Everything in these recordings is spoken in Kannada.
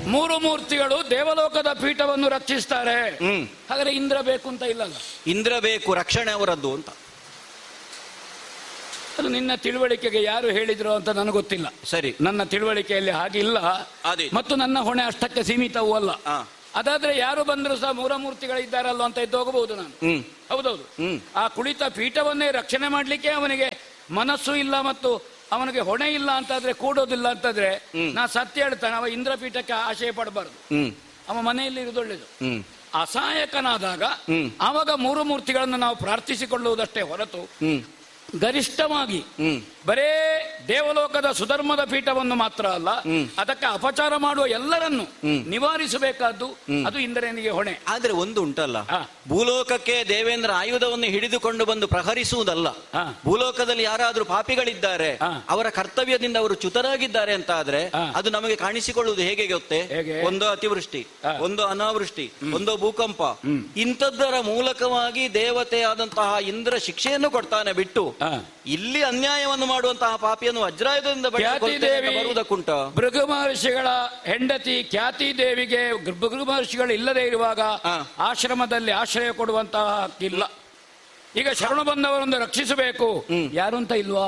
ಮೂರು ಮೂರ್ತಿಗಳು ದೇವಲೋಕದ ಪೀಠವನ್ನು ರಕ್ಷಿಸ್ತಾರೆ ಹ್ಮ್ ಹಾಗಾದ್ರೆ ಇಂದ್ರ ಬೇಕು ಅಂತ ಇಲ್ಲಲ್ಲ ಇಂದ್ರ ಬೇಕು ರಕ್ಷಣೆ ಅವರದ್ದು ಅಂತ ಅದು ನಿನ್ನ ತಿಳುವಳಿಕೆಗೆ ಯಾರು ಹೇಳಿದ್ರು ಅಂತ ನನಗೆ ಗೊತ್ತಿಲ್ಲ ಸರಿ ನನ್ನ ತಿಳುವಳಿಕೆಯಲ್ಲಿ ಹಾಗಿಲ್ಲ ಅದೇ. ಮತ್ತು ನನ್ನ ಹೊಣೆ ಅಷ್ಟಕ್ಕೆ ಸೀಮಿತವೂ ಅಲ್ಲ ಹಾ. ಅದಾದ್ರೆ ಯಾರು ಬಂದ್ರು ಸಹ ಮೂರ ಮೂರ್ತಿಗಳಿದ್ದಾರಲ್ಲ ಅಂತ ಎದ್ದು ಹೋಗಬಹುದು ನಾನು ಹ್ಮ್ ಹೌದೌದು ಹ್ಮ್. ಆ ಕುಳಿತ ಪೀಠವನ್ನೇ ರಕ್ಷಣೆ ಮಾಡ್ಲಿಕ್ಕೆ ಅವನಿಗೆ ಮನಸ್ಸು ಇಲ್ಲ ಮತ್ತು ಅವನಿಗೆ ಹೊಣೆ ಇಲ್ಲ ಅಂತಾದ್ರೆ ಕೂಡೋದಿಲ್ಲ ಅಂತಂದ್ರೆ ನಾ ಸತ್ಯ ಹೇಳ್ತಾನೆ ಅವ ಇಂದ್ರ ಪೀಠಕ್ಕೆ ಆಶಯ ಪಡಬಾರ್ದು ಹ್ಮ್ ಅವ ಮನೆಯಲ್ಲಿ ಇರುವುದು ಒಳ್ಳೇದು ಹ್ಮ್ ಅಸಹಾಯಕನಾದಾಗ ಹ್ಮ್. ಆವಾಗ ಮೂರು ಮೂರ್ತಿಗಳನ್ನು ನಾವು ಪ್ರಾರ್ಥಿಸಿಕೊಳ್ಳುವುದಷ್ಟೇ ಹೊರತು ಹ್ಮ್ ಗರಿಷ್ಠವಾಗಿ ಹ್ಮ್ ಬರೇ ದೇವಲೋಕದ ಸುಧರ್ಮದ ಪೀಠವನ್ನು ಮಾತ್ರ ಅಲ್ಲ ಅದಕ್ಕೆ ಅಪಚಾರ ಮಾಡುವ ಎಲ್ಲರನ್ನು ನಿವಾರಿಸಬೇಕಾದ್ದು ಅದು ಇಂದ್ರನಿಗೆ ಹೊಣೆ ಆದ್ರೆ ಒಂದು ಉಂಟಲ್ಲ ಹಾ. ಭೂಲೋಕಕ್ಕೆ ದೇವೇಂದ್ರ ಆಯುಧವನ್ನು ಹಿಡಿದುಕೊಂಡು ಬಂದು ಪ್ರಹರಿಸುವುದಲ್ಲ ಹಾ. ಭೂಲೋಕದಲ್ಲಿ ಯಾರಾದ್ರೂ ಪಾಪಿಗಳಿದ್ದಾರೆ ಹಾ. ಅವರ ಕರ್ತವ್ಯದಿಂದ ಅವರು ಚ್ಯುತರಾಗಿದ್ದಾರೆ ಅಂತ ಆದ್ರೆ ಹಾ. ಅದು ನಮಗೆ ಕಾಣಿಸಿಕೊಳ್ಳುವುದು ಹೇಗೆ ಗೊತ್ತೇ ಹೇಗೆ? ಒಂದು ಅತಿವೃಷ್ಟಿ ಹಾ. ಒಂದು ಅನಾವೃಷ್ಟಿ ಒಂದು ಭೂಕಂಪ ಇಂಥದ್ದರ ಮೂಲಕವಾಗಿ ದೇವತೆಯಾದಂತಹ ಇಂದ್ರ ಶಿಕ್ಷೆಯನ್ನು ಕೊಡ್ತಾನೆ ಬಿಟ್ಟು ಹಾ. ಇಲ್ಲಿ ಅನ್ಯಾಯವನ್ನು ಮಾಡುವಂತಹ ಪಾಪಿಯನ್ನು ವಜ್ರಾಯುಧದಿಂದ ಖ್ಯಾತಿ ಬಡಿದುಕೊಳ್ತೇನೆ ಅಂತ ದೇವಿ ಬರುವುದಕ್ಕುಂಟ ಭೃಗು ಮಹರ್ಷಿಗಳ ಹೆಂಡತಿ ಖ್ಯಾತಿ ದೇವಿಗೆ ಭೃಗು ಮಹರ್ಷಿಗಳು ಇಲ್ಲದೆ ಇರುವಾಗ ಹಾ. ಆಶ್ರಮದಲ್ಲಿ ಆಶ್ರಯ ಕೊಡುವಂತಹ ಹಕ್ಕಿಲ್ಲ ಈಗ ಶರಣ ಬಂದವರನ್ನು ರಕ್ಷಿಸಬೇಕು ಯಾರು ಅಂತ ಇಲ್ವಾ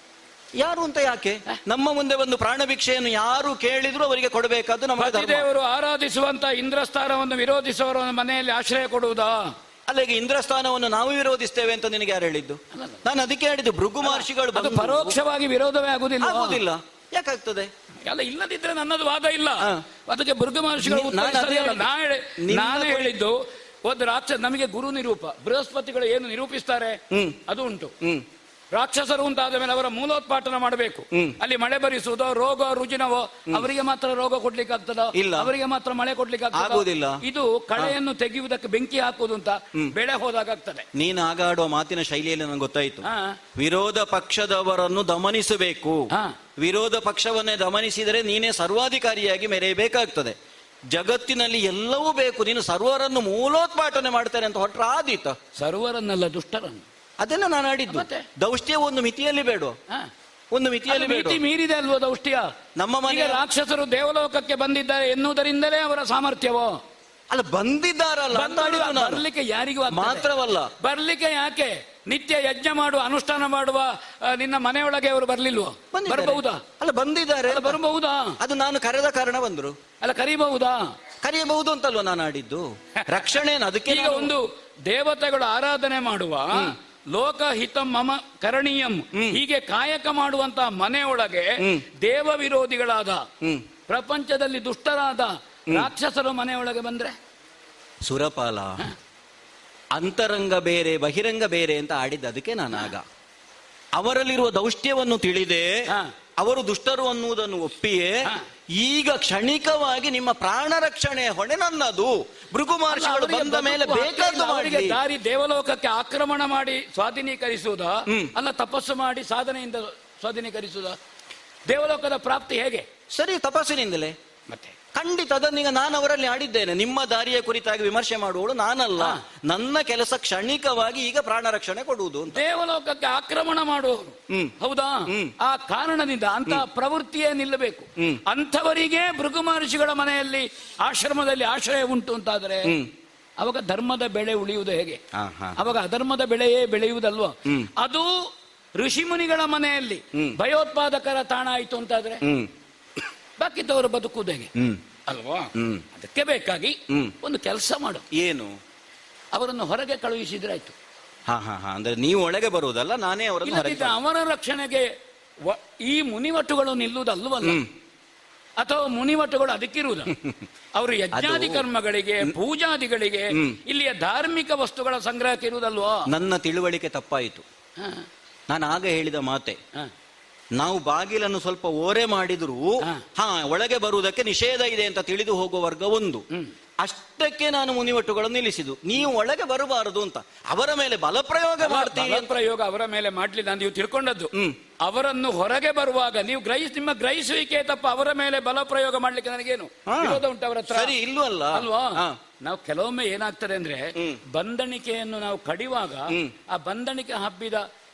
ಯಾರು ಅಂತ ಯಾಕೆ ನಮ್ಮ ಮುಂದೆ ಒಂದು ಪ್ರಾಣ ಭಿಕ್ಷೆಯನ್ನು ಯಾರು ಕೇಳಿದ್ರು ಅವರಿಗೆ ಕೊಡಬೇಕಾದ್ದು ನಮ್ಮ ಧರ್ಮ ಪತಿದೇವರು ಆರಾಧಿಸುವಂತ ಇಂದ್ರಸ್ಥಾನವನ್ನು ವಿರೋಧಿಸುವವರ ಮನೆಯಲ್ಲಿ ಆಶ್ರಯ ಕೊಡುವುದಾ ಅಲ್ಲ ಈಗ ಇಂದ್ರಸ್ಥಾನವನ್ನು ನಾವು ವಿರೋಧಿಸ್ತೇವೆ ಅಂತ ನಿನಗೆ ಯಾರು ಹೇಳಿದ್ದು ನಾನು ಅದಕ್ಕೆ ಹೇಳಿದ್ದು ಭೃಗು ಮಹರ್ಷಿಗಳು ಅದು ಬಂದು ಪರೋಕ್ಷವಾಗಿ ವಿರೋಧವೇ ಆಗುದಿಲ್ಲ ಆಗುದಿಲ್ಲ ಯಾಕಾಗ್ತದೆ ಎಲ್ಲ ಇಲ್ಲದಿದ್ರೆ ನನ್ನದು ವಾದ ಇಲ್ಲ ಹಾ. ಅದಕ್ಕೆ ಭೃಗ ಮಹರ್ಷಿಗಳು ನಿ- ನಾನು ಉತ್ತರಿಸದೇ ಅದೇ ಇಲ್ಲ. ನಾ ಹೇಳಿ- ನಿನ್ನ ನಾನು ಬಳಿ- ಹೇಳಿದ್ದು ಒಂದು ರಾಕ್ಷಸ ನಮಗೆ ಗುರು ನಿರೂಪ ಬೃಹಸ್ಪತಿಗಳು ಏನು ನಿರೂಪಿಸ್ತಾರೆ ಹ್ಮ್. ಅದು ಉಂಟು ಹ್ಮ್ ರಾಕ್ಷಸರು ಅಂತಾದ ಮೇಲೆ ಅವರ ಮೂಲೋತ್ಪಾಟನ ಮಾಡಬೇಕು ಹ್ಮ್. ಅಲ್ಲಿ ಮಳೆ ಬರಿಸುವುದೋ ರೋಗ ರುಜಿನವೋ ಅವರಿಗೆ ಮಾತ್ರ ರೋಗ ಕೊಡ್ಲಿಕ್ಕೆ ಆಗ್ತದ ಇಲ್ಲ. ಅವರಿಗೆ ಮಾತ್ರ ಮಳೆ ಕೊಡ್ಲಿಕ್ಕೆ ಆಗುವುದಿಲ್ಲ. ಇದು ಕಳೆಯನ್ನು ತೆಗೆಯುವುದಕ್ಕೆ ಬೆಂಕಿ ಹಾಕುವುದು ಅಂತ ಬೆಳೆ ಹೋದಾಗ ಆಗ್ತದೆ ನೀನು ಆಗ ಆಡುವ ಮಾತಿನ ಶೈಲಿಯಲ್ಲಿ ನನಗೆ ಗೊತ್ತಾಯ್ತು ಹಾ. ವಿರೋಧ ಪಕ್ಷದವರನ್ನು ದಮನಿಸಬೇಕು ಹಾ. ವಿರೋಧ ಪಕ್ಷವನ್ನೇ ದಮನಿಸಿದರೆ ನೀನೇ ಸರ್ವಾಧಿಕಾರಿಯಾಗಿ ಮೆರೆಯಬೇಕಾಗ್ತದೆ ಜಗತ್ತಿನಲ್ಲಿ ಎಲ್ಲವೂ ಬೇಕು ನೀನು ಸರ್ವರನ್ನು ಮೂಲೋತ್ಪಾಟನೆ ಮಾಡ್ತೇನೆ ಅಂತ ಹೊರಟ್ರೆ ಆದೀತ ಸರ್ವರನ್ನಲ್ಲ ದುಷ್ಟರನ್ನು ಅದೆಲ್ಲ ನಾನು ಆಡಿದ್ದು ಮತ್ತೆ? ದೌಷ್ಟ್ಯ ಒಂದು ಮಿತಿಯಲ್ಲಿ ಬೇಡ ಹಾ. ಒಂದು ಮಿತಿಯಲ್ಲಿ ಅದು ಬೇಡ ಮಿತಿ ಮೀರಿದೆ ಅಲ್ವೋ ದೌಷ್ಟ್ಯ ನಮ್ಮ ಈಗ ಮನೆಯ ರಾಕ್ಷಸರು ದೇವಲೋಕಕ್ಕೆ ಬಂದಿದ್ದಾರೆ ಎನ್ನುವುದರಿಂದಲೇ ಅವರ ಸಾಮರ್ಥ್ಯವೋ ಅಲ್ಲ ಬಂದಿದ್ದಾರಲ್ಲ ಅಂತ ಬಂದು ಆಡಿದ್ದು ನಾನು. ಬರ್ಲಿಕ್ಕೆ ಯಾರಿಗೂ ಆಗ್ತದೆ? ಮಾತ್ರವಲ್ಲ ಬರ್ಲಿಕ್ಕೆ ಯಾಕೆ ನಿತ್ಯ ಯಜ್ಞ ಮಾಡುವ ಅನುಷ್ಠಾನ ಮಾಡುವ ಆ, ನಿನ್ನ ಮನೆಯೊಳಗೆ ಅವರು ಬರ್ಲಿಲ್ವೋ ಬಂದಿದ್ದಾರೆ. ಬರಬಹುದಾ ಅಲ್ಲ ಬಂದಿದ್ದಾರೆ ಅಲ್ಲ, ಬರಬಹುದಾ ಅದು ನಾನು ಕರೆದ ಕಾರಣ ಬಂದ್ರು ಅಲ್ಲ ಕರಿಬಹುದಾ ಕರೆಯಬಹುದು ಅಂತಲ್ವ ನಾನು ಆಡಿದ್ದು ರಕ್ಷಣೆ ಏನು? ಅದಕ್ಕೆ ಈಗ ನಾನು- ಒಂದು ದೇವತೆಗಳು ಆರಾಧನೆ ಮಾಡುವ ಲೋಕ ಹಿತ ಮಮ ಕರಣೀಯಂ ಹೀಗೆ ಕಾಯಕ ಮಾಡುವಂತಹ ಮನೆಯೊಳಗೆ ದೇವ ವಿರೋಧಿಗಳಾದ ಹ್ಮ್ ಪ್ರಪಂಚದಲ್ಲಿ ದುಷ್ಟರಾದ ರಾಕ್ಷಸರು ಮನೆಯೊಳಗೆ ಬಂದ್ರೆ ಸುರಪಾಲ ಅಂತರಂಗ ಬೇರೆ ಬಹಿರಂಗ ಬೇರೆ ಅಂತ ಆಡಿದ್ದು ಅದಕ್ಕೆ ನಾನು ಆಗ ಅವರಲ್ಲಿರುವ ದೌಷ್ಟ್ಯವನ್ನು ತಿಳಿದೆ ಹಾ. ಅವರು ದುಷ್ಟರು ಅನ್ನುವುದನ್ನು ಒಪ್ಪಿಯೇ ಹಾ. ಈಗ ಕ್ಷಣಿಕವಾಗಿ ನಿಮ್ಮ ಪ್ರಾಣ ರಕ್ಷಣೆ ಹೊಣೆ ನನ್ನದು ಭೃಗು ಮಹರ್ಷಿಗಳು ಅವರಿಗೆ ಬಂದ ಮೇಲೆ ಬದುಕು ಹಕ್ಕಿಲ್ಲ. ಬೇಕಾದ್ದು ಅವರಿಗೆ ಮಾಡಿ ದಾರಿ ದೇವಲೋಕಕ್ಕೆ ಆಕ್ರಮಣ ಮಾಡಿ ಸ್ವಾಧೀನೀಕರಿಸುವುದ ಅಲ್ಲ ತಪಸ್ಸು ಮಾಡಿ ಸಾಧನೆಯಿಂದ ಸ್ವಾಧೀನೀಕರಿಸುವುದ ದೇವಲೋಕದ ಪ್ರಾಪ್ತಿ ಹೇಗೆ ಸರಿ ತಪಾಸಣೆಯಿಂದಲೇ ಮತ್ತೆ ಖಂಡಿತ ಅದನ್ನೀಗ ನಾನು ಅವರಲ್ಲಿ ಆಡಿದ್ದೇನೆ ನಿಮ್ಮ ದಾರಿಯ ಕುರಿತಾಗಿ ವಿಮರ್ಶೆ ಮಾಡುವಳು ನಾನಲ್ಲ ನನ್ನ ಕೆಲಸ ಕ್ಷಣಿಕವಾಗಿ ಈಗ ಪ್ರಾಣ ರಕ್ಷಣೆ ಕೊಡುವುದು ಅಂತ ದೇವಲೋಕಕ್ಕೆ ಆಕ್ರಮಣ ಮಾಡುವವರು ಹ್ಮ್. ಹೌದಾ ಆ ಕಾರಣದಿಂದ ಅಂತ ಪ್ರವೃತ್ತಿಯೇ ನಿಲ್ಲಬೇಕು ಅಂಥವರಿಗೆ ಭೃಗು ಮಹರ್ಷಿಗಳ ಮನೆಯಲ್ಲಿ ಆಶ್ರಮದಲ್ಲಿ ಆಶ್ರಯ ಉಂಟು ಅಂತಾದರೆ ಅವಾಗ ಧರ್ಮದ ಬೆಳೆ ಉಳಿಯುವುದು ಹೇಗೆ ಹಾ, ಹಾ. ಅವಾಗ ಅಧರ್ಮದ ಬೆಳೆಯೇ ಬೆಳೆಯುವುದಲ್ವಾ ಅದು ಋಷಿಮುನಿಗಳ ಮನೆಯಲ್ಲಿ ಭಯೋತ್ಪಾದಕರ ತಾಣ ಆಯ್ತು ಅಂತಾದ್ರೆ ಹ್ಮ್ ಬಾಕಿದ್ದವರು ಬದುಕುವುದು ಹೇಗೆ ಹ್ಮ್ ಅಲ್ವಾ ಹ್ಮ್. ಅದಕ್ಕೆ ಬೇಕಾಗಿ ಹ್ಮ್. ಒಂದು ಕೆಲಸ ಮಾಡು ಏನು ಅವರನ್ನು ಹೊರಗೆ ಕಳುಹಿಸಿದ್ರೆ ಆಯ್ತು ಹಾ ಹಾ ಹಾ ಅಂದ್ರೆ ನೀವು ಒಳಗೆ ಬರುವುದಲ್ಲ ನಾನೇ ಅವರನ್ನು ಹೊರಗೆ ಇಲ್ಲದಿದ್ದರೆ ಅವರ ರಕ್ಷಣೆಗೆ ವ- ಈ ಮುನಿವಟುಗಳು ನಿಲ್ಲುವುದಲ್ಲವಲ್ಲ ಅಥವಾ ಮುನಿವಟುಗಳು ಅದಕ್ಕಿರುವುದ ಅವರು ಯಜ್ಞಾದಿ ಕರ್ಮಗಳಿಗೆ ಪೂಜಾದಿಗಳಿಗೆ ಇಲ್ಲಿಯ ಧಾರ್ಮಿಕ ವಸ್ತುಗಳ ಸಂಗ್ರಹಕ್ಕೆ ಇರುವುದಲ್ವಾ ನನ್ನ ತಿಳುವಳಿಕೆ ತಪ್ಪಾಯಿತು ಹ, ನಾನು ಆಗ ಹೇಳಿದ ಮಾತೆ ಹ. ನಾವು ಬಾಗಿಲನ್ನು ಸ್ವಲ್ಪ ಓರೆ ಮಾಡಿದ್ರು ಹಾ. ಹಾ ಒಳಗೆ ಬರುವುದಕ್ಕೆ ನಿಷೇಧ ಇದೆ ಅಂತ ತಿಳಿದು ಹೋಗುವ ವರ್ಗ ಒಂದು ಅಷ್ಟಕ್ಕೆ ನಾನು ಮುನಿವಟ್ಟುಗಳನ್ನು ನಿಲ್ಲಿಸಿದ್ದು ನೀವು ಒಳಗೆ ಬರಬಾರದು ಅಂತ ಅವರ ಮೇಲೆ ಬಲಪ್ರಯೋಗ ಮಾಡ್ತೀವಿ ಅಂತ ಪ್ರಯೋಗ ಅವರ ಮೇಲೆ ಮಾಡ್ಲಿಲ್ಲ ನೀವು ತಿಳ್ಕೊಂಡದ್ದು ಹ್ಮ್. ಅವರನ್ನು ಹೊರಗೆ ಬರುವಾಗ ನೀವು ಗ್ರಹಿಸ್ ನಿಮ್ಮ ಗ್ರಹಿಸುವಿಕೆ ತಪ್ಪ ಅವರ ಮೇಲೆ ಬಲ ಪ್ರಯೋಗ ಮಾಡ್ಲಿಕ್ಕೆ ನನಗೇನು ಹಾ. ವಿರೋಧ ಉಂಟು ಅವರ ಹತ್ರ ಸರಿ ಇಲ್ವಲ್ಲ ಅಲ್ವಾ ಹಾ. ನಾವು ಕೆಲವೊಮ್ಮೆ ಏನಾಗ್ತದೆ ಅಂದ್ರೆ ಹ್ಮ್. ಬಂಧಣಿಕೆಯನ್ನು ನಾವು ಕಡಿವಾಗ ಆ ಬಂಧಣಿಕೆ ಹಬ್ಬಿದ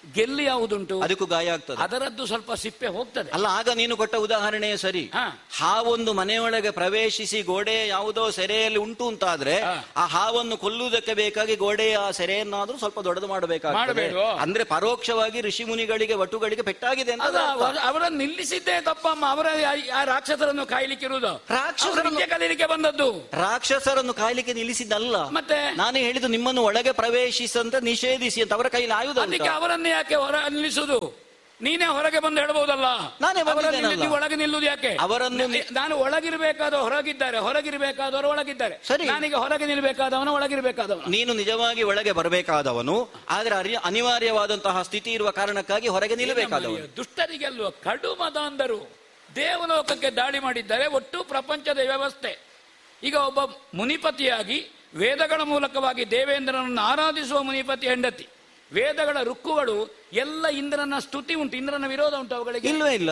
ಗೆಲ್ಲಿ ಯಾವುದುಂಟು ಅದಕ್ಕೂ ಗಾಯ ಆಗ್ತದೆ ಅದರದ್ದು ಸ್ವಲ್ಪ ಸಿಪ್ಪೆ ಹೋಗ್ತದೆ ಅಲ್ಲ ಆಗ ನೀನು ಕೊಟ್ಟ ಉದಾಹರಣೆಯೇ ಸರಿ ಹಾ. ಹಾವೊಂದು ಮನೆಯೊಳಗೆ ಪ್ರವೇಶಿಸಿ ಗೋಡೆ ಯಾವುದೋ ಸೆರೆಯಲ್ಲಿ ಉಂಟು ಅಂತಾದ್ರೆ ಹಾ. ಆ ಹಾವನ್ನು ಕೊಲ್ಲುವುದಕ್ಕೆ ಬೇಕಾಗಿ ಗೋಡೆಯ ಆ ಸೆರೆಯನ್ನಾದ್ರೂ ಸ್ವಲ್ಪ ದೊಡ್ಡದು ಮಾಡಬೇಕಾಗ್ತದೆ ಮಾಡಬೇಡ್ವೋ? ಅಂದ್ರೆ ಪರೋಕ್ಷವಾಗಿ ಋಷಿ ಮುನಿಗಳಿಗೆ ವಟುಗಳಿಗೆ ಪೆಟ್ಟಾಗಿದೆ ಅಂತ ಅಲ್ಲ ಅರ್ಥ. ಅವರ- ಅವರನ್ನು ನಿಲ್ಲಿಸಿದ್ದೇ ತಪ್ಪಮ್ಮ ಅವರ ಆ- ಆ ರಾಕ್ಷಸರನ್ನು ಕಾಯ್ಲಿಕ್ಕಿರುವುದು ರಾಕ್ಷಸರನ್ನು- ಅವರಿಗೆ ಕಲೀಲಿಕ್ಕೆ ಬಂದದ್ದು ರಾಕ್ಷಸರನ್ನು ಕಾಯ್ಲಿಕ್ಕೆ ನಿಲ್ಲಿಸಿದ್ದಲ್ಲ ಮತ್ತೆ ನಾನು ಹೇಳಿದ್ದು ನಿಮ್ಮನ್ನು ಒಳಗೆ ಪ್ರವೇಶಿಸಂತ ನಿಷೇಧಿಸಿ ಅಂತ ಅವರ ಕೈಲಿ ಆಯುಧ ಉಂಟಾ? ಅದಕ್ಕೆ ಅವರನ್ನು ಯಾಕೆ ಹೊರ ನಿಲ್ಲಿಸುದು ನೀನೇ ಹೊರಗೆ ಬಂದು ಹೇಳ್ಬಹುದಲ್ಲ ನಾನೇ ಅವರನ್ನು ಬಂದಿದ್ದೇನಲ್ಲ. ನಿಲ್ಲಿಸಿ ಒಳಗೆ ನಿಲ್ಲುದು ಯಾಕೆ ಅವರನ್ನು ನಿ- ನಾ- ನಾನು ಒಳಗಿರ್ಬೇಕಾದವ ಹೊರಗಿದ್ದಾರೆ ಹೊರಗಿರ್ಬೇಕಾದವರು ಒಳಗಿದ್ದಾರೆ ಸರಿ. ನಾನೀಗ ಹೊರಗೆ ನಿಲ್ಬೇಕಾದವನ ಒಳಗಿರ್ಬೇಕಾದವನ ನೀನು ನಿಜವಾಗಿ ಒಳಗೆ ಬರಬೇಕಾದವನು ಆದ್ರೆ ಅರಿ- ಅನಿವಾರ್ಯವಾದಂತಹ ಸ್ಥಿತಿ ಇರುವ ಕಾರಣಕ್ಕಾಗಿ ಹೊರಗೆ ನಿಲ್ಲಬೇಕಾದವನು ದುಷ್ಟರಿಗೆಲ್ಲುವ ಕಡು ಮದಾಂಧರು ದೇವಲೋಕಕ್ಕೆ ದಾಳಿ ಮಾಡಿದ್ದಾರೆ ಒಟ್ಟು ಪ್ರಪಂಚದ ವ್ಯವಸ್ಥೆ ಈಗ ಒಬ್ಬ ಮುನಿಪತಿಯಾಗಿ ವೇದಗಳ ಮೂಲಕವಾಗಿ ದೇವೇಂದ್ರನನ್ನು ಆರಾಧಿಸುವ ಮುನಿಪತಿ ಹೆಂಡತಿ ವೇದಗಳ ರುಕ್ಕುಗಳು ಎಲ್ಲ ಇಂದ್ರನ ಸ್ತುತಿ ಉಂಟು ಇಂದ್ರನ ವಿರೋಧ ಉಂಟು ಅವುಗಳಿಗೆ ಇಲ್ವೇ ಇಲ್ಲ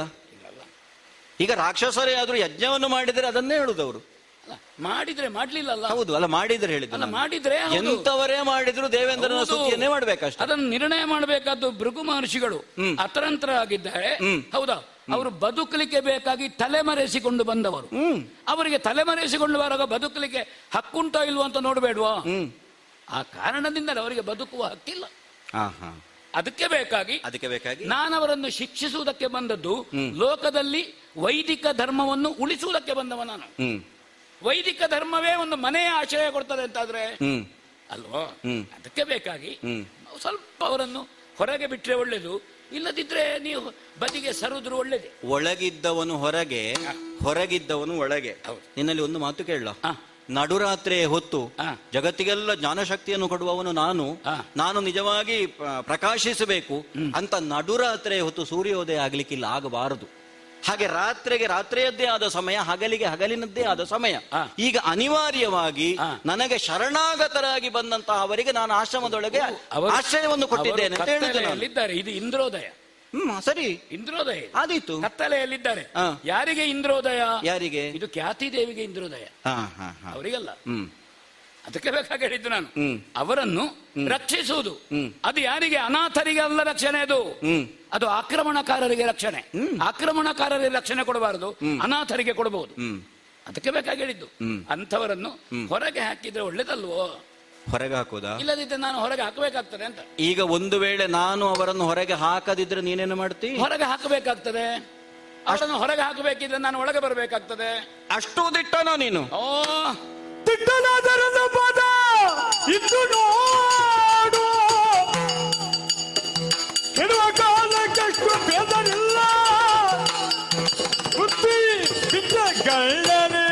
ಈಗ ರಾಕ್ಷಸರೇ ಆದ್ರೂ ಯಜ್ಞವನ್ನು ಮಾಡಿದರೆ ಅದನ್ನೇ ಹೇಳುದವರು ಅಲ್ಲ, ಮಾಡಿದ್ರೆ ಮಾಡ್ಲಿಲ್ಲಲ್ಲ ಹೌದು ಅಲ್ಲ ಮಾಡಿದ್ರೆ ಹೇಳಿದ್ರು ಅಲ್ಲ ನಾನು. ಮಾಡಿದ್ರೆ ಹೌದು. ಎಂತವರೇ ಮಾಡಿದ್ರು ದೇವೇಂದ್ರನ ಹೌದು. ಸ್ತುತಿಯನ್ನೇ ಮಾಡ್ಬೇಕಷ್ಟೇ ಅದನ್ನು ನಿರ್ಣಯ ಮಾಡಬೇಕಾದ್ದು ಭೃಗು ಮಹರ್ಷಿಗಳು ಹ್ಮ್. ಅತರಂತ್ರ ಆಗಿದ್ದಾರೆ ಹ್ಮ್. ಹೌದಾ ಅವರು ಬದುಕಲಿಕ್ಕೆ ಬೇಕಾಗಿ ತಲೆಮರೆಸಿಕೊಂಡು ಬಂದವರು ಹ್ಮ್ ಅವರಿಗೆ ತಲೆಮರೆಸಿಕೊಂಡು ಬರುವಾಗ ಬದುಕಲಿಕ್ಕೆ ಹಕ್ಕುಂಟೋ ಇಲ್ವೋ ಅಂತ ನೋಡಬೇಡ್ವಾ ಹ್ಮ್ ಆ ಕಾರಣದಿಂದಲೇ ಅವರಿಗೆ ಬದುಕುವ ಹಕ್ಕಿಲ್ಲ ಹಾ ಹಾ ಅದಕ್ಕೆ ಬೇಕಾಗಿ ಅದಕ್ಕೆ ಬೇಕಾಗಿ ನಾನವರನ್ನು ಶಿಕ್ಷಿಸುವುದಕ್ಕೆ ಬಂದದ್ದು ಲೋಕದಲ್ಲಿ ವೈದಿಕ ಧರ್ಮವನ್ನು ಉಳಿಸುವುದಕ್ಕೆ ಬಂದವ ನಾನು ಹ್ಮ್ ವೈದಿಕ ಧರ್ಮವೇ ಒಂದು ಮನೆಯ ಆಶ್ರಯ ಕೊಡ್ತದೆ ಅಂತಾದ್ರೆ ಹ್ಮ್ ಅಲ್ವೋ ಹ್ಮ್. ಅದಕ್ಕೆ ಬೇಕಾಗಿ ಹ್ಮ್. ನಾವು ಸ್ವಲ್ಪ ಅವರನ್ನು ಹೊರಗೆ ಬಿಟ್ರೆ ಒಳ್ಳೇದು ಇಲ್ಲದಿದ್ರೆ ನೀವು ಬದಿಗೆ ಸರುದ್ರು ಒಳ್ಳೇದೆ ಒಳಗಿದ್ದವನು ಹೊರಗೆ ಹೊರಗಿದ್ದವನು ಒಳಗೆ ಹೌದು. ನಿನ್ನಲ್ಲಿ ಒಂದು ಮಾತು ಕೇಳಲ್ಲ ಹಾ. ನಡುರಾತ್ರಿ ಹೊತ್ತು ಹಾ. ಜಗತ್ತಿಗೆಲ್ಲ ಜ್ಞಾನಶಕ್ತಿಯನ್ನು ಕೊಡುವವನು ನಾನು ಹಾ. ನಾನು ನಿಜವಾಗಿ ಪ್ರ- ಪ್ರಕಾಶಿಸಬೇಕು ಅಂತ ನಡುರಾತ್ರಿ ಹೊತ್ತು ಸೂರ್ಯೋದಯ ಆಗ್ಲಿಕ್ಕಿಲ್ಲ ಆಗಬಾರದು ಹಾಗೆ ರಾತ್ರಿಗೆ ರಾತ್ರಿಯದ್ದೇ ಆದ ಸಮಯ ಹಗಲಿಗೆ ಹಗಲಿನದ್ದೇ ಆದ ಸಮಯ ಹಾ. ಈಗ ಅನಿವಾರ್ಯವಾಗಿ ಹಾ. ನನಗೆ ಶರಣಾಗತರಾಗಿ ಬಂದಂತಹ ಅವರಿಗೆ ನಾನು ಆಶ್ರಮದೊಳಗೆ ಅವರು- ಆಶ್ರಯವನ್ನು ಕೊಟ್ಟಿದ್ದೇನೆ ಅಂತ ಅವರು ಹೇಳಿದೆ ನಾನು. ಕತ್ತಲೆಯಲ್ಲಿದ್ದಾರೆ ಇದು ಇಂದ್ರೋದಯ ಹ್ಮ್ ಸರಿ ಇಂದ್ರೋದಯ ಇದು. ಆದೀತು ಕತ್ತಲೆಯಲ್ಲಿದ್ದಾರೆ ಹಾ. ಯಾರಿಗೆ ಇಂದ್ರೋದಯ ಯಾರಿಗೆ ಇದು ಖ್ಯಾತಿ ದೇವಿಗೆ ಇಂದ್ರೋದಯ ಹಾ ಹಾ ಹಾ ಅವರಿಗಲ್ಲ ಹ್ಮ್ ಅದಕ್ಕೆ ಬೇಕಾಗಿ ಹೇಳಿದ್ದು ನಾನು ಹ್ಮ್. ಅವರನ್ನು ರಕ್ಷಿಸುವುದು ಹ್ಮ್. ಅದು ಯಾರಿಗೆ ಅನಾಥರಿಗೆ ಅಲ್ಲ ರಕ್ಷಣೆ ಅದು ಹ್ಮ್ ಅದು ಆಕ್ರಮಣಕಾರರಿಗೆ ರಕ್ಷಣೆ ಆಕ್ರಮಣಕಾರರಿಗೆ ರಕ್ಷಣೆ ಕೊಡಬಾರದು ಅನಾಥರಿಗೆ ಕೊಡಬಹುದು ಹ್ಮ್ ಅದಕ್ಕೆ ಬೇಕಾಗಿ ಹೇಳಿದ್ದು ಹ್ಮ್. ಅಂಥವರನ್ನು ಹೊರಗೆ ಹಾಕಿದ್ರೆ ಒಳ್ಳೇದಲ್ವೋ ಹೊರಗೆ ಹಾಕೋದಾ ಇಲ್ಲದಿದ್ದರೆ ನಾನು ಹೊರಗೆ ಹಾಕಬೇಕಾಗ್ತದೆ ಅಂತ ಈಗ ಒಂದು ವೇಳೆ ನಾನು ಅವರನ್ನು ಹೊರಗೆ ಹಾಕದಿದ್ರೆ ನೀನೇನು ಮಾಡ್ತಿ ಹೊರಗೆ ಹಾಕಬೇಕಾಗ್ತದೆ ಅವರನ್ನು ಹೊರಗೆ ಹಾಕಬೇಕಿದ್ರೆ ನಾನು ಒಳಗೆ ಬರಬೇಕಾಗ್ತದೆ ಅಷ್ಟು ದಿಟ್ಟನ ನೀನು ಓ ತಿಟ್ಟಲಾದರದ ಪದ ಇದ್ದು ನೋಡು ಕೆಡುವ ಕಾಲಕ್ಕಷ್ಟು ಬೇದರಿಲ್ಲ ಬುದ್ಧಿ ಬಿದ್ದ ಗಳ್ಳನೆ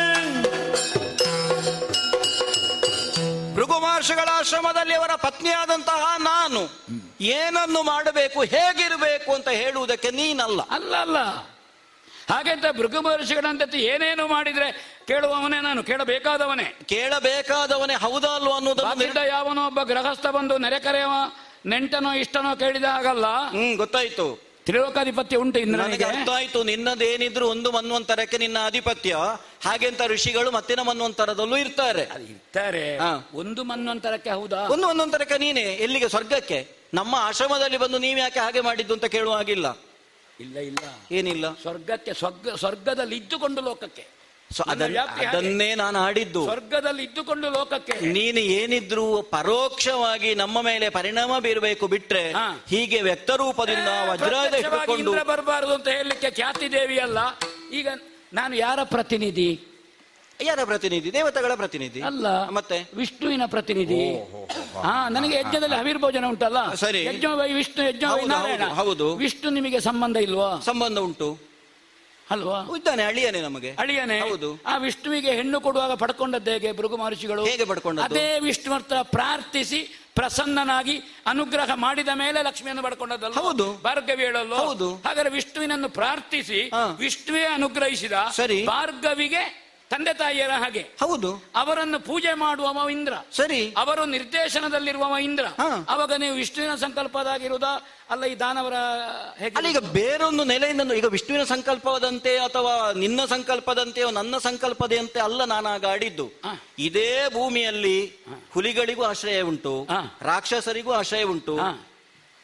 ಭೃಗು ಮಹರ್ಷಿಗಳ ಆಶ್ರಮದಲ್ಲಿ ಅವರ ಪತ್ನಿಯಾದಂತಹ ನಾನು ಏನನ್ನು ಮಾಡಬೇಕು ಹೇಗಿರಬೇಕು ಅಂತ ಹೇಳುವುದಕ್ಕೆ ನೀನಲ್ಲ ಅಲ್ಲ ಅಲ್ಲ ಹಾಗೆಂತ ಭೃಗು ಮಹರ್ಷಿಗಳಂತೆ ಏನೇನು ಮಾಡಿದ್ರೆ ಕೇಳುವವನೇ ನಾನು ಕೇಳಬೇಕಾದವನೇ ಕೇಳಬೇಕಾದವನೇ ಹೌದಾ ಅಲ್ವಾ ಅನ್ನೋದನ್ನು ಬಾಕಿದ್ದ ಯಾವನೋ ಒಬ್ಬ ಗೃಹಸ್ಥ ಬಂದು ನೆರೆಕರೆಯವ ನೆಂಟನೋ ಇಷ್ಟನೋ ಕೇಳಿದ ಹಾಗಲ್ಲ ಹ್ಮ್ ಗೊತ್ತಾಯ್ತು ತ್ರಿಲೋಕಾಧಿಪತ್ಯ ಉಂಟು ನನಗೆ ಇಂದ್ರನಿಗೆ ಅರ್ಥ ಆಯ್ತು ನಿನ್ನದೇನಿದ್ರು ಒಂದು ಮನ್ವಂತರಕ್ಕೆ ನಿನ್ನ ಆಧಿಪತ್ಯ ಹಾಗೆಂತ ಋಷಿಗಳು ಮತ್ತಿನ ಮನ್ವಂತರದಲ್ಲೂ ಇರ್ತಾರೆ ಅದು ಇರ್ತಾರೆ ಹಾ. ಒಂದು ಮನ್ವಂತರಕ್ಕೆ ಹೌದಾ ಒಂದು ಒಂದೊಂದರಕ್ಕೆ ನೀನೆ ಎಲ್ಲಿಗೆ ಸ್ವರ್ಗಕ್ಕೆ ನಮ್ಮ ಆಶ್ರಮದಲ್ಲಿ ಬಂದು ನೀವ್ ಯಾಕೆ ಹಾಗೆ ಮಾಡಿದ್ದು ಅಂತ ಕೇಳುವ ಹಾಗಿಲ್ಲ ಇಲ್ಲ ಇಲ್ಲ ಏನಿಲ್ಲ ಸ್ವರ್ಗಕ್ಕೆ ಸ್ವರ್ಗ ಸ್ವರ್ಗದಲ್ಲಿ ಇದ್ದುಕೊಂಡು ಲೋಕಕ್ಕೆ ಸೊ ನನ್ನ ಅದನ್ನ ವ್ಯಾಪ್ತಿ ಹಾಗೆ. ಅದನ್ನೇ ನಾನು ಆಡಿದ್ದು ಸ್ವರ್ಗದಲ್ಲಿ ಇದ್ದುಕೊಂಡು ಲೋಕಕ್ಕೆ ನೀನು ಏನಿದ್ರು ಪರೋಕ್ಷವಾಗಿ ನಮ್ಮ ಮೇಲೆ ಪರಿಣಾಮ ಬೀರಬೇಕು ಬಿಟ್ರೆ ಹಾ. ಹೀಗೆ ವ್ಯಕ್ತರೂಪದಿಂದ ವಜ್ರಾಯುಧ ಪ್ರತ್ಯಕ್ಷವಾಗಿ ಹಿಡ್ಕೊಂಡು ಇಂದ್ರ ಬರಬಾರದು ಅಂತ ಹೇಳಲಿಕ್ಕೆ ಖ್ಯಾತಿ ದೇವಿ ಅಲ್ಲ ಈಗ ನಾನು ಯಾರ ಪ್ರತಿನಿಧಿ ಯಾರ ಪ್ರತಿನಿಧಿ ದೇವತೆಗಳ ಪ್ರತಿನಿಧಿ ಅಲ್ಲ ಮತ್ತೆ ವಿಷ್ಣುವಿನ ಪ್ರತಿನಿಧಿ ಹಾ ನನಗೆ ಯಜ್ಞದಲ್ಲಿ ಹವಿರ್ಭೋಜನ ಉಂಟಲ್ಲ ಸರಿ. ಯಜ್ಞ ವೈ ವಿಷ್ಣು ಯಜ್ಞ ವೈ ಹೌದು, ನಾರಾಯಣ ಹೌದು, ಹೌದು. ವಿಷ್ಣು ನಿಮಗೆ ಸಂಬಂಧ ಇಲ್ವಾ ಸಂಬಂಧ ಉಂಟು ಅಲ್ವಾ ಇದ್ದಾನೆ ಅಳಿಯನೆ ನಮಗೆ ಅಳಿಯನೆ ಹೌದು ಆ ವಿಷ್ಣುವಿಗೆ ಹೆಣ್ಣು ಕೊಡುವಾಗ ಪಡ್ಕೊಂಡದ್ದು ಹೇಗೆ ಭೃಗು ಮಹರ್ಷಿಗಳು ಹೇಗೆ ಪಡ್ಕೊಂಡದ್ದು? ಅದೇ ವಿಷ್ಣು ಹತ್ರ ಪ್ರಾರ್ಥಿಸಿ ಪ್ರಸನ್ನನಾಗಿ ಅನುಗ್ರಹ ಮಾಡಿದ ಮೇಲೆ ಲಕ್ಷ್ಮಿಯನ್ನು ಪಡ್ಕೊಂಡದ್ದಲ್ಲ ಹೌದು. ಭಾರ್ಗವಿ ಹೇಳಲು ಹೌದು. ಹಾಗಾದ್ರೆ ವಿಷ್ಣುವಿನನ್ನು ಪ್ರಾರ್ಥಿಸಿ ಹಾ. ವಿಷ್ಣುವೇ ಅನುಗ್ರಹಿಸಿದ ಸರಿ. ಭಾರ್ಗವಿಗೆ ತಂದೆ ತಾಯಿಯರ ಹಾಗೆ ಹೌದು ಅವರನ್ನು ಪೂಜೆ ಮಾಡುವವ ಇಂದ್ರ ಸರಿ ಅವರು ನಿರ್ದೇಶನದಲ್ಲಿರುವವ ಇಂದ್ರ ಹಾ. ಅವಾಗ ನೀವು ವಿಷ್ಣುವಿನ ಸಂಕಲ್ಪದಾಗಿರುವುದ ಅಲ್ಲ ಈ ದಾನವರ ಹೇಗೆ ಅಲ್ಲಿ ಈಗ ಬೇರೊಂದು ನೆಲೆಯಿಂದ ಈಗ ವಿಷ್ಣುವಿನ ಸಂಕಲ್ಪದಂತೆ ಅಥವಾ ನಿನ್ನ ಸಂಕಲ್ಪದಂತೆಯೋ ನನ್ನ ಸಂಕಲ್ಪದಂತೆ ಅಲ್ಲ ನಾನಾಗ ಆಡಿದ್ದು ಹಾ. ಇದೇ ಭೂಮಿಯಲ್ಲಿ ಹುಲಿಗಳಿಗೂ ಆಶ್ರಯ ಉಂಟು ಹಾ. ರಾಕ್ಷಸರಿಗೂ ಆಶ್ರಯ ಉಂಟು ಹಾ.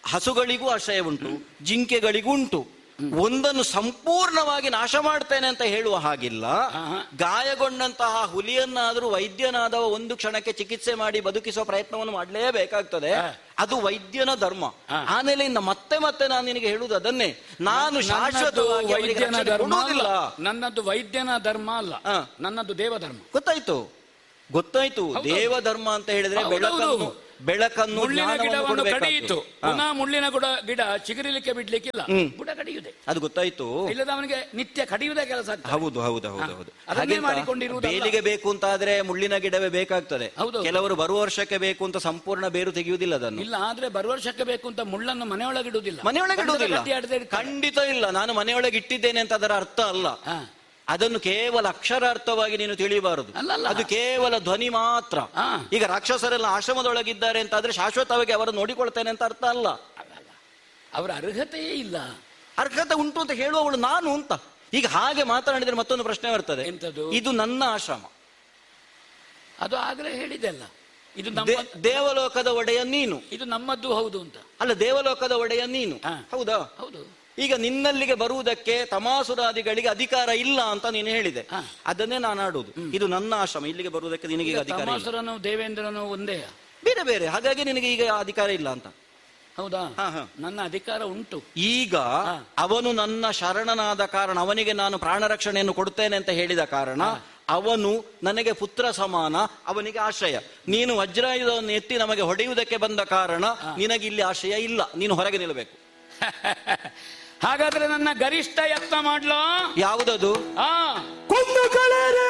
ಹಸುಗಳಿಗೂ ಆಶ್ರಯ ಉಂಟು ಜಿಂಕೆಗಳಿಗೂ ಉಂಟು ಒಂದನ್ನು ಸಂಪೂರ್ಣವಾಗಿ ನಾಶ ಮಾಡ್ತೇನೆ ಅಂತ ಹೇಳುವ ಹಾಗಿಲ್ಲ ಆಹಾ. ಗಾಯಗೊಂಡಂತಹ ಹುಲಿಯನ್ನಾದರೂ ವೈದ್ಯನಾದವ ಒಂದು ಕ್ಷಣಕ್ಕೆ ಚಿಕಿತ್ಸೆ ಮಾಡಿ ಬದುಕಿಸುವ ಪ್ರಯತ್ನವನ್ನು ಮಾಡಲೇಬೇಕಾಗ್ತದೆ ಹಾ. ಅದು ವೈದ್ಯನ ಧರ್ಮ ಹಾ. ಆಮೇಲೆ ಇನ್ನು ಮತ್ತೆ ಮತ್ತೆ ನಾನು ನಿನಗೆ ಹೇಳುವುದು ಅದನ್ನೇ ನಾನು ನನ್ನದು ಶಾಶ್ವತವಾಗಿ ಅವರಿಗೆ ವೈದ್ಯನ ರಕ್ಷಣೆ ಧರ್ಮ ಕೊಡುವುದಿಲ್ಲ ಅಲ್ಲ ನನ್ನದು ವೈದ್ಯನ ಧರ್ಮ ಅಲ್ಲ ಹಾ. ನನ್ನದು ದೇವಧರ್ಮ ಗೊತ್ತಾಯ್ತು ಗೊತ್ತಾಯ್ತು ಹೌದು. ದೇವ ಧರ್ಮ ಅಂತ ಹೇಳಿದ್ರೆ ಹೌದು, ಬೆಳಕನ್ನು ಹೌದು. ಬೆಳಕನ್ನು ಮುಳ್ಳಿನ ಜ್ಞಾನವನ್ನು ಗಿಡವನ್ನು ಕೊಡ್ಬೇಕಾಗ್ತದೆ. ಕಡಿಯಿತು ಹಾ. ಪುನಃ ಮುಳ್ಳಿನ ಗುಡ ಗಿಡ ಚಿಗುರಿಲಿಕ್ಕೆ ಬಿಡ್ಲಿಕ್ಕಿಲ್ಲ ಹ್ಮ್. ಬುಡ ಕಡಿಯುದೆ ಅದು ಗೊತ್ತಾಯ್ತು ಇಲ್ಲದ ಅವನಿಗೆ ನಿತ್ಯ ಕಡಿಯುವುದೇ ಕೆಲಸ ಆಗ್ತದೆ. ಹೌದು ಹೌದು ಹೌದು ಹೌದು ಅದನ್ನೇ ಹಾಗೆಂತ ಮಾಡಿಕೊಂಡಿರುವುದಲ್ಲ. ಬೇಲಿಗೆ ಬೇಕು ಅಂತ ಆದ್ರೆ ಮುಳ್ಳಿನ ಗಿಡವೇ ಬೇಕಾಗ್ತದೆ ಹೌದು. ಕೆಲವರು ಬರುವ ವರ್ಷಕ್ಕೆ ಬೇಕು ಅಂತ ಸಂಪೂರ್ಣ ಬೇರು ತೆಗೆಯುವುದಿಲ್ಲ ಅದನ್ನು ಇಲ್ಲ ಆದ್ರೆ ಬರುವ ವರ್ಷಕ್ಕೆ ಬೇಕು ಅಂತ ಮುಳ್ಳನ್ನು ಮನೆಯೊಳಗೆ ಇಡುವುದಿಲ್ಲ ಮನೆಯೊಳಗೆ ಇಡುವುದಿಲ್ಲ ಗಂಡದ ಕಟ್ಟಿ ಆಡದೆ ಇಡ್ತಾರೆ. ಖಂಡಿತ ಇಲ್ಲ ನಾನು ಮನೆಯೊಳಗೆ ಇಟ್ಟಿದ್ದೇನೆ ಅಂತ ಅದರ ಅರ್ಥ ಅಲ್ಲ ಹಾ. ಅದನ್ನು ಕೇವಲ ಅಕ್ಷರಾರ್ಥವಾಗಿ ನೀನು ತಿಳಿಯಬಾರದು ಅಲ್ಲಲ್ಲ. ಅದು ಕೇವಲ ಧ್ವನಿ ಮಾತ್ರ ಹಾ. ಈಗ ರಾಕ್ಷಸರೆಲ್ಲ ಆಶ್ರಮದೊಳಗಿದ್ದಾರೆ ಅಂತ ಆದ್ರೆ ಶಾಶ್ವತವಾಗಿ ಅವರು ನೋಡಿಕೊಳ್ತೇನೆ ಅಂತ ಅರ್ಥ ಅಲ್ಲ ಅಲ್ಲಲ್ಲ. ಅವರ ಅರ್ಹತೆಯೇ ಇಲ್ಲ ಅರ್ಹತೆ ಉಂಟು ಅಂತ ಹೇಳುವವಳು ನಾನು ಅಂತ ಈಗ ಹಾಗೆ ಮಾತನಾಡಿದ್ರೆ ಮತ್ತೊಂದು ಪ್ರಶ್ನೆ ಬರ್ತದೆ ಎಂತದು? ಇದು ನನ್ನ ಆಶ್ರಮ ಅದು ಆಗ್ಲೇ ಹೇಳಿದೆ ಅಲ್ಲ ಇದು ನಮ್ಮ ದೇ- ದೇವಲೋಕದ ಒಡೆಯ ನೀನು ಇದು ನಮ್ಮದ್ದು ಹೌದು ಅಂತ ಅಲ್ಲ ದೇವಲೋಕದ ಒಡೆಯ ನೀನು ಹಾ. ಹೌದಾ ಹೌದು ಈಗ ನಿನ್ನಲ್ಲಿಗೆ ಬರುವುದಕ್ಕೆ ತಮಾಸುರಾದಿಗಳಿಗೆ ಅಧಿಕಾರ ಇಲ್ಲ ಅಂತ ನೀನು ಹೇಳಿದೆ ಹಾ. ಅದನ್ನೇ ನಾನು ಆಡುವುದು ಇದು ನನ್ನ ಆಶ್ರಮ ಇಲ್ಲಿಗೆ ಬರುವುದಕ್ಕೆ ನಿನಗೆ ಈಗ ಅಧಿಕಾರ ಇಲ್ಲ ತಮಾಸುರನು ದೇವೇಂದ್ರನು ಒಂದೇ ಬೇರೆ ಬೇರೆ ಹಾಗಾಗಿ ನಿನಗೆ ಈಗ ಅಧಿಕಾರ ಇಲ್ಲ ಅಂತ ಹೌದಾ ಹಾ, ಹಾ. ನನ್ನ ಅಧಿಕಾರ ಉಂಟು ಈಗ ಹಾ. ಅವನು ನನ್ನ ಶರಣನಾದ ಕಾರಣ ಅವನಿಗೆ ನಾನು ಪ್ರಾಣ ರಕ್ಷಣೆಯನ್ನು ಕೊಡ್ತೇನೆ ಅಂತ ಹೇಳಿದ ಕಾರಣ ಅವನು ನನಗೆ ಪುತ್ರ ಸಮಾನ ಅವನಿಗೆ ಆಶ್ರಯ ನೀನು ವಜ್ರಾಯುಧವನ್ನು ಎತ್ತಿ ನಮಗೆ ಹೊಡೆಯುವುದಕ್ಕೆ ಬಂದ ಕಾರಣ ನಿನಗೆ ಇಲ್ಲಿ ಆಶ್ರಯ ಇಲ್ಲ ನೀನು ಹೊರಗೆ ನಿಲ್ಲಬೇಕು ಹಾಗಾದ್ರೆ ನನ್ನ ಗರಿಷ್ಠ ಯತ್ನ ಮಾಡ್ಲೋ ಯಾವುದದು ಆ ಕೊಂದು ಕಳೆರೆ